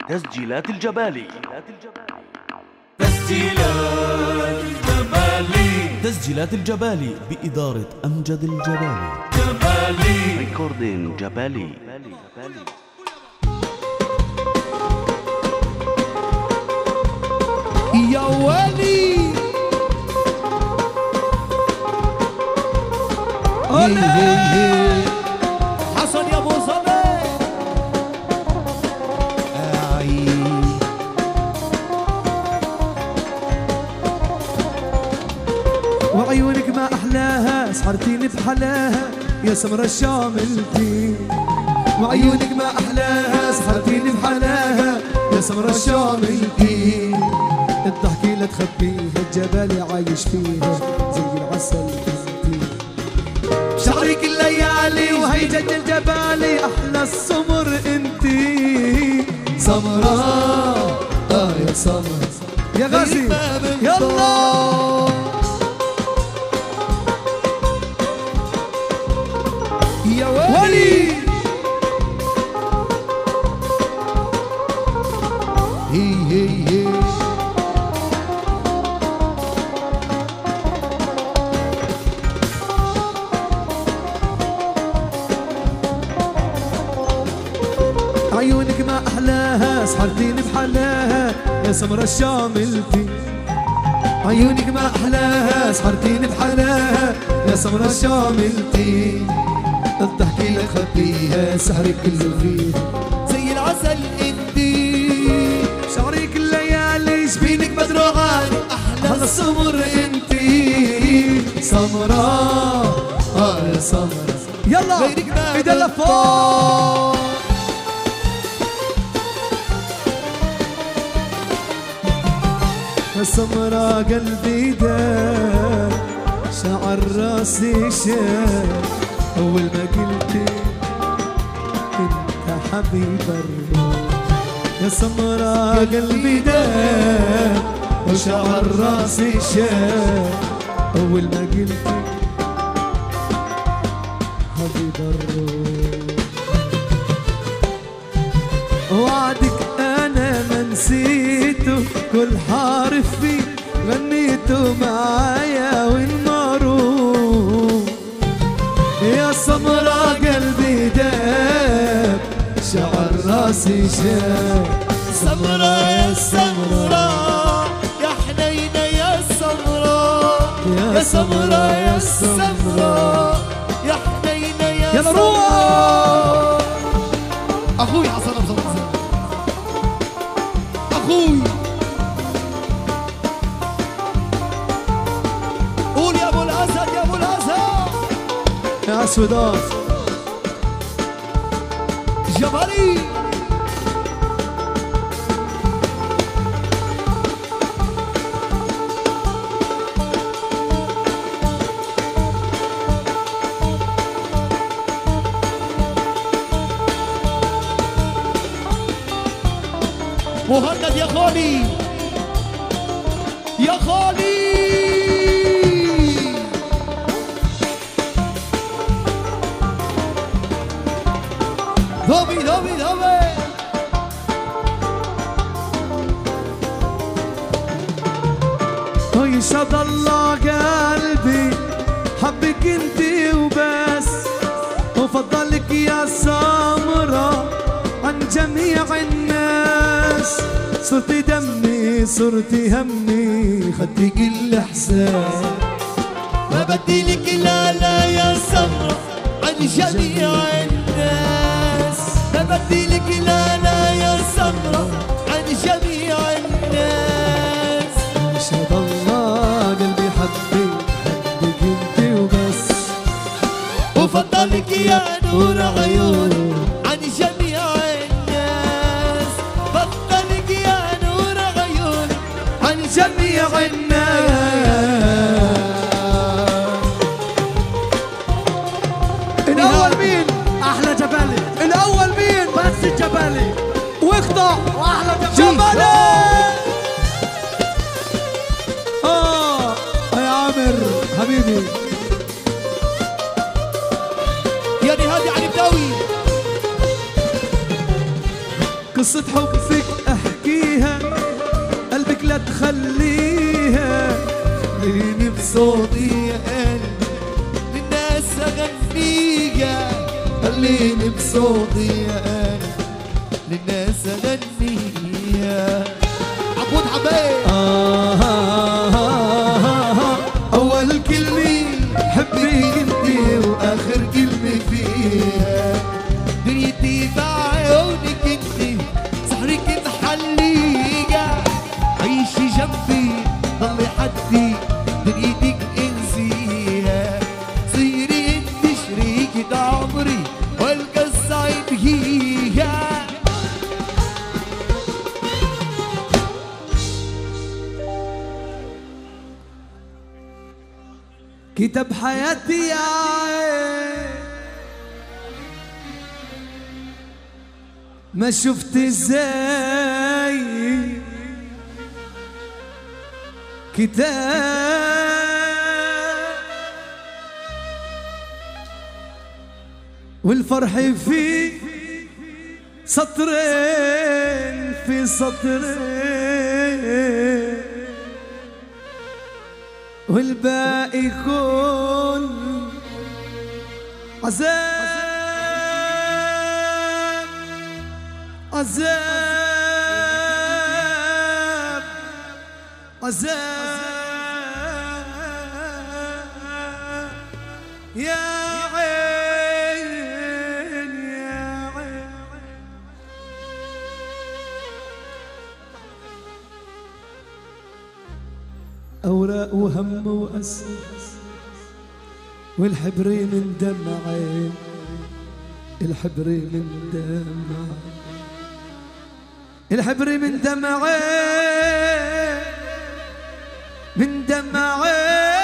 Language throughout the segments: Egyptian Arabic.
تسجيلات الجبالي تسجيلات الجبالي تسجيلات الجبالي بإدارة أمجد الجبالي جبالي ريكوردين جبالي يا ولي حسن يا ابو صبي وعيونك ما احلاها سحرتيني بحلاها يا سمرة الشاملتي وعيونك ما احلاها سحرتيني بحلاها يا سمرة الشاملتي الضحكة لا تخبيها الجبل عايش فيها زي العسل انتي شعرك الليالي وهيجة الجبالي احلى السمر انتي سمراء اه يا سمر يا غازي يلا يا ولي هي هي هي عيونك ما احلاها سحرتيني بحلاها يا سمرة الشاملتي عيونك ما احلاها سحرتيني بحلاها يا سمرة الشاملتي الضحكة لا تخبيها سحرك كله فيها زي العسل انتي شعرك الليالي جبينك بدروعاني احلى السمر انتي سمراء اه يا سمرة يلا ايدنا لفوق سمرا قلبي دار شعر راسي شاب أول ما قلتي أنت حبيب الروح يا سمرا قلبي دار وشعر راسي شاب أول ما قلتي حبيب الروح وعدك انا ما نسيته كل حرف فيه غنيته معايا والمعروف يا سمرا قلبي داب شعر راسي شاب سمرة يا سمرة يا حنينة يا سمرة يا سمرة يا سمرة يا حنينة يا يلا سمرة روح أخوي حسن أبو زمزم أخوي قول يا أبو الأسد يا أبو الأسد يا اسودات جبلي مهند يا خالي يا خالي ذوبي ذوبي ذوبي ويشهد الله قلبي حبك انتي وبس وفضلك يا سمرة عن جميع الناس صرتي دمي صرتي همي خدي كل احساس ما بدي لك لا لا يا سمرة عن جميع الناس ما بدي لك لا لا يا سمرة عن جميع الناس يشهد الله قلبي حبك حبك انتي وبس وفضلك يا نور عيون عن جميع الناس فضلك يا نور عيون عن جميع الناس الأول مين؟ أحلى جبالي الأول مين؟ بس الجبالي واقطع وأحلى جبالي آه يا عامر حبيبي يا نهادي علي بداوي قصة حبك احكيها قلبك لا تخليها خليني بصوتي يا قلبي للناس اغنيها خليني بصوتي يا قلبي للناس اغنيها عبود حبايب آه آه آه آه اول كلمة حبك انت واخر كلمة فيها دنيتي بعيونك انت سحرك محلية عيشي جنبي ضلي حدي دنيتك انسيها صيري انت شريكة عمري والقصة عيد هي كتاب حياتي يا عين ما شفت ازاي كتاب والفرح فيه سطرين في سطرين والباقي كل عذاب عذاب عذاب يا عين يا عين أوراق وهم وأسى والحبري من دمعين الحبري من دمع الحبري من دمعين من دمعين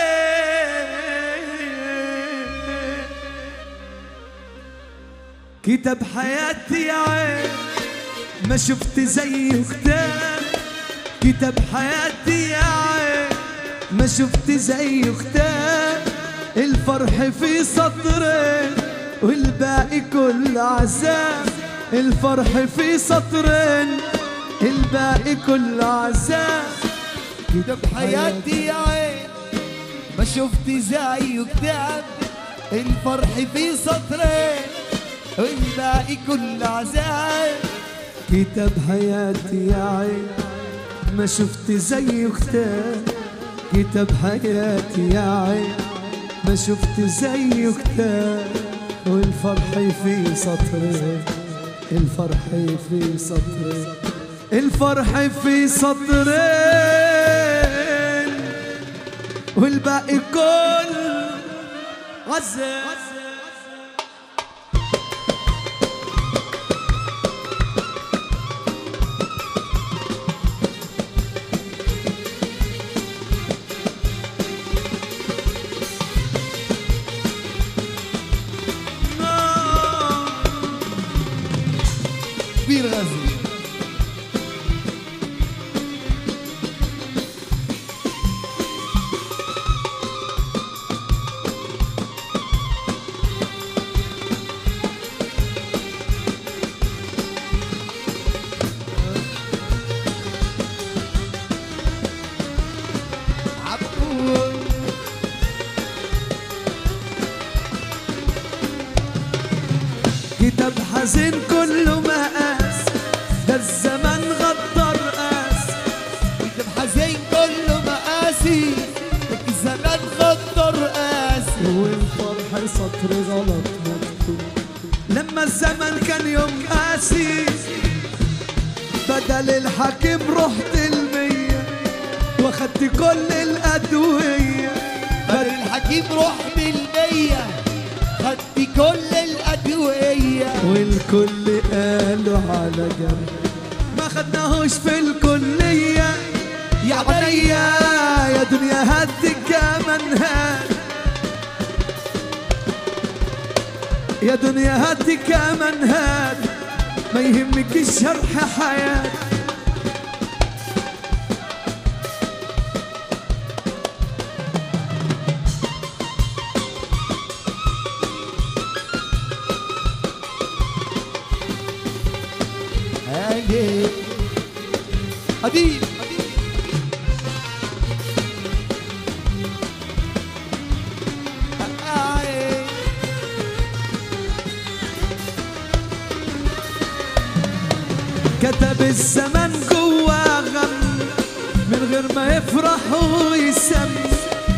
كتاب حياتي يا عين ما شفت زيه كتاب كتاب حياتي يا عين ما شفت زيه كتاب الفرح في سطرين والباقي كل عذاب الفرح في سطرين الباقي كل عذاب كتاب حياتي يا عين ما شفت زيه كتاب الفرح في سطرين والباقي كل عذاب كتاب حياتي يا عين ما شفت زيه كتاب كتاب حياتي يا عين ما شفت زيه كتاب والفرح في سطرين الفرح في سطرين الفرح في سطرين والباقي كل عذاب كبير غزي عبود كتاب حزين كله مقاس ده الزمن غدر قاس كتاب حزين كله مقاسي لك الزمان غدر قاسي والفرح سطر غلط مكتوب لما الزمن كان يوم قاسي بدل الحكيم رحت المية واخدت كل الأدوية بدل الحكيم روح بالمية خدت كل الأدوية والكل قالوا على جنب ما خدناهوش في الكلية يا عينيا يا دنيا هدك كمان هاد يا دنيا هدك كمان هاد ما يهمك الشرح حياة حبيب كتب الزمن جوا غم من غير ما يفرح ويسمي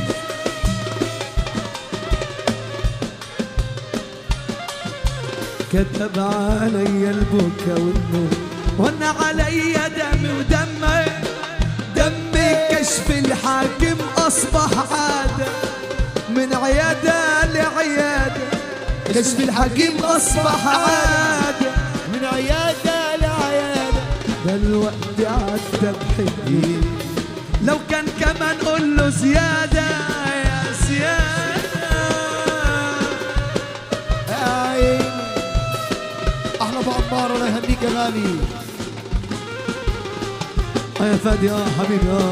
كتب علي البكا والنوم وانا علي دمي ودمي دمي كشف الحاكم اصبح عاده من عياده لعياده كشف الحكيم اصبح عاده من عيادة لعيادة ده الوقت عدى بحبي لو كان كمان قول له زيادة يا زيادة يا عيني احلى ابو عمار الله يهنيك يا غالي آه يا فادي اه حبيبي اه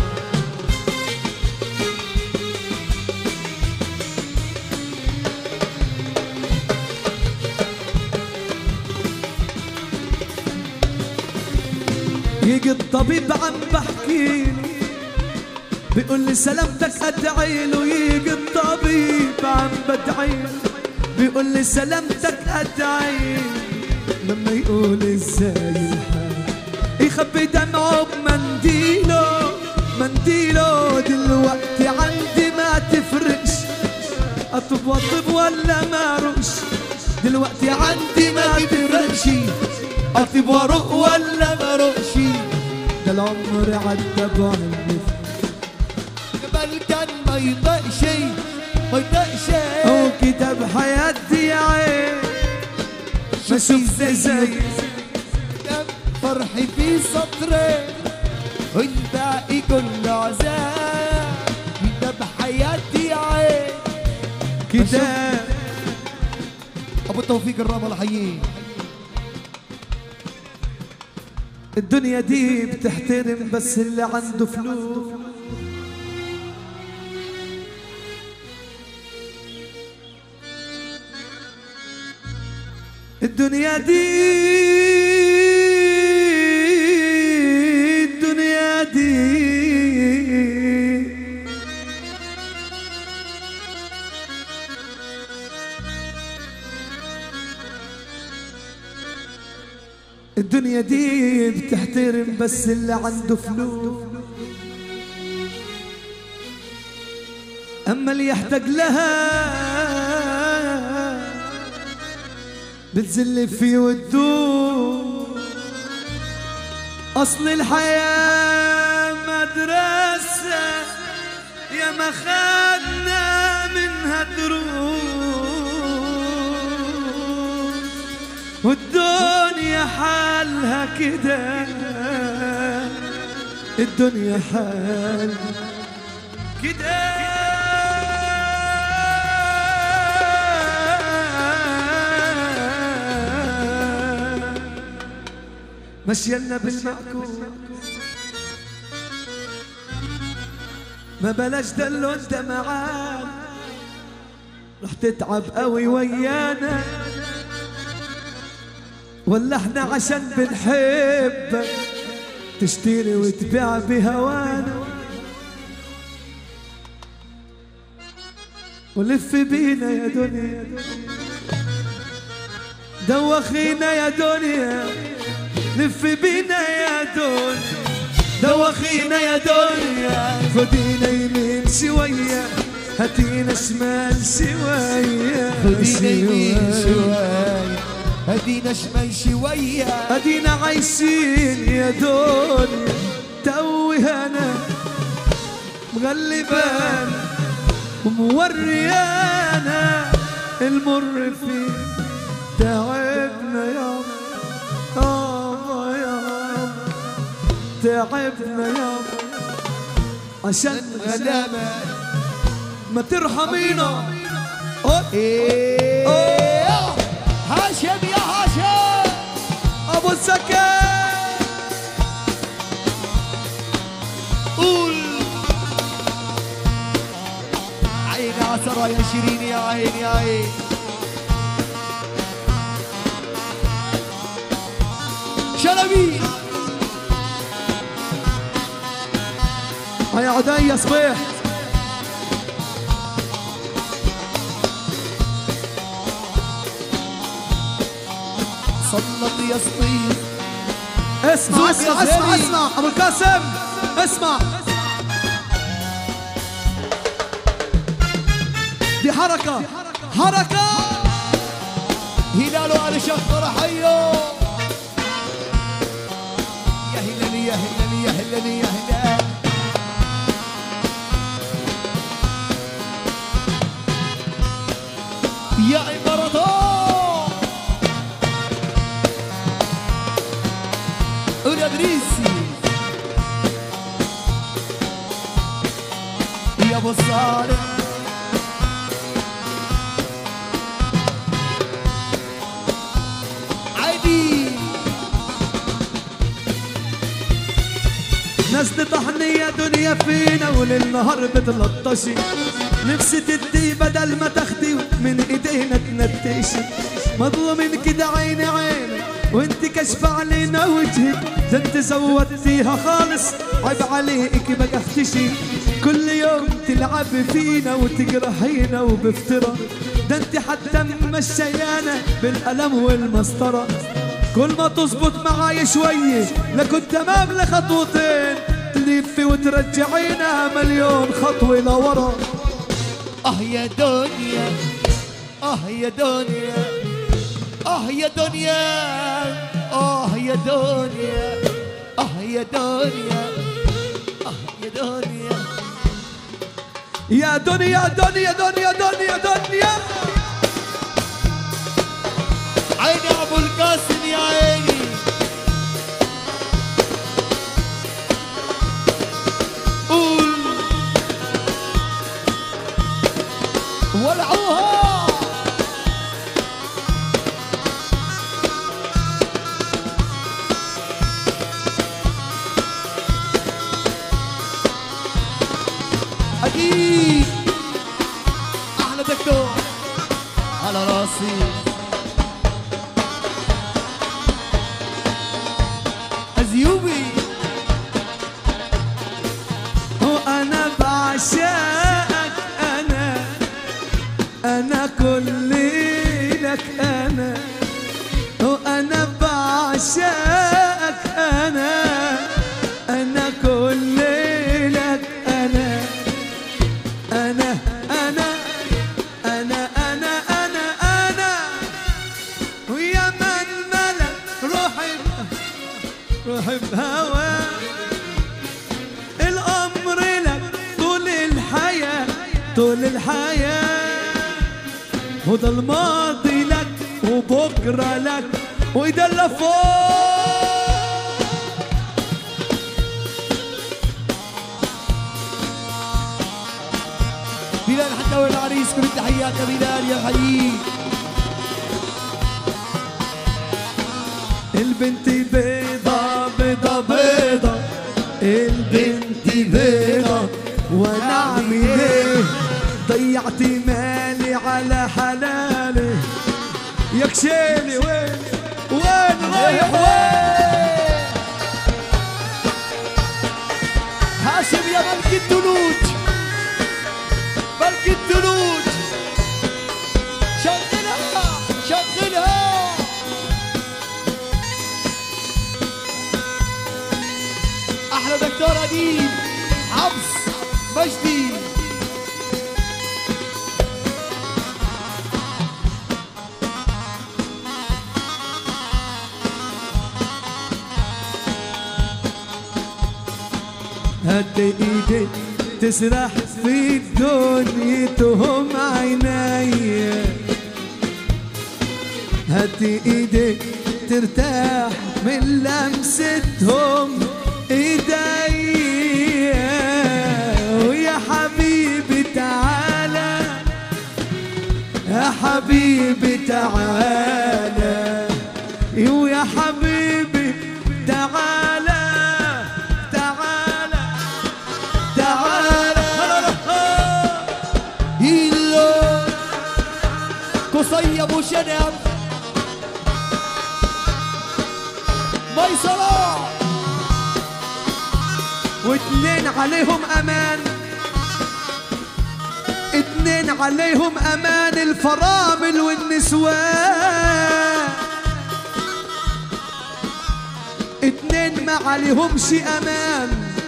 يجي الطبيب عم بحكي بيقول لي سلامتك ادعي له يجي الطبيب عم بدعي له بيقول لي سلامتك ادعي لما يقول ازاي الحال يخبي دمعه بمنديله منديله دلوقتي عندي ما تفرقش اطب واطب ولا ما رقش دلوقتي عندي ما تفرقش اطب واروق ولا ما رقش ده العمر عدى بعمر قبل كان ما يطق شيء ما يطق شيء هو كتاب حياتي يا عين ما شفت زي فرحي في سطرين والباقي كله عذاب انت بحياتي يا عين كتاب ابو توفيق الرام الله يحييه الدنيا دي بتحترم بس اللي عنده فلوس الدنيا دي الدنيا دي الدنيا دي بتحترم بس اللي عنده فلوس أما اللي يحتاج لها بتزل فيه وتدوم أصل الحياة مدرسة يا ما خدنا منها دروس والدنيا حالها كده الدنيا حال كده مشينا بالمعكوس ما بلاش دلو انت معانا رح تتعب قوي ويانا ولا احنا عشان بنحبك تشتري وتبيع بهوانا ولف بينا يا دنيا دوخينا يا دنيا لف بينا يا دنيا دوخينا يا دنيا خدينا يمين شوية هاتينا شمال شوية خدينا يمين شوية. شوي هدينا شمال شوية ادينا عايشين يا دنيا توهنا مغلبان وموريانا المر فيه تعبنا يا آه يا تعبنا يا عشان غلابة ما ترحمينا أوه. إيه هاشم يا هاشم ابو الزكاه قول عيني عسرة يا شيرين يا عين يا عين شلبي هيا عدي صبيح صلت يا سطيف اسمع زوق اسمع يا اسمع زلمة. اسمع ابو القاسم اسمع دي حركة حركة هلال وآل شخر حيو يا هلالي يا هلالي يا هلالي يا هلال يا امبراطور يا دريسي يا ابو صالح عادي ناس تطحني يا دنيا فينا وللنهار بتلطشي نفسي تدي بدل ما تاخدي من ايدينا تنتشي مظلومين كده عيني عيني وانت كشف علينا وجهك ده انت زودتيها خالص عيب عليك بقى اختشي كل يوم تلعب فينا وتجرحينا وبفترة ده انت حتى مشيانا بالقلم والمسطرة كل ما تظبط معاي شوية لكنت تمام لخطوتين تلفي وترجعينا مليون خطوة لورا اه يا دنيا اه يا دنيا اه يا دنيا اه يا دنيا اه يا دنيا اه يا دنيا يا دنيا دنيا دنيا دنيا دنيا عيني ابو القاسم يا عيني قول ولعوها اكيد احلى دكتور على راسي أزيوبي وأنا بعشقك أنا أنا كل لك أنا وأنا بعشقك أنا أنا كل لك أنا أنا أنا أنا أنا أنا أنا ويا من ملك روحي روحي بهواك الأمر لك طول الحياة طول الحياة وده الماضي لك وبكرة لك وده اللي فوق بلال حتى والعريس كل التحيات يا بلال يا حييك البنت بيضة بيضة بيضة البنت بيضة وانا اعمل ايه ضيعت مالي على حلالي يا كشيلي وين وين رايح وين هاشم يا ملك الدلوج ملك الدلوج شغلها شغلها احلى دكتور اديب حفص مجدي هد ايدي تسرح في دنيتهم عينيا هد ايدي ترتاح من لمستهم ايديا ويا حبيبي تعالى يا حبيبي تعالى ويا حبيبي تعالى تعالى تعالى هيلو قصي ابو شنب ميسرة واتنين عليهم امان اتنين عليهم امان الفرامل والنسوان اتنين ما عليهمش امان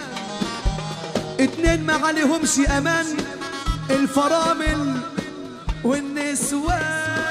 اتنين ما عليهمش امان الفرامل والنسوان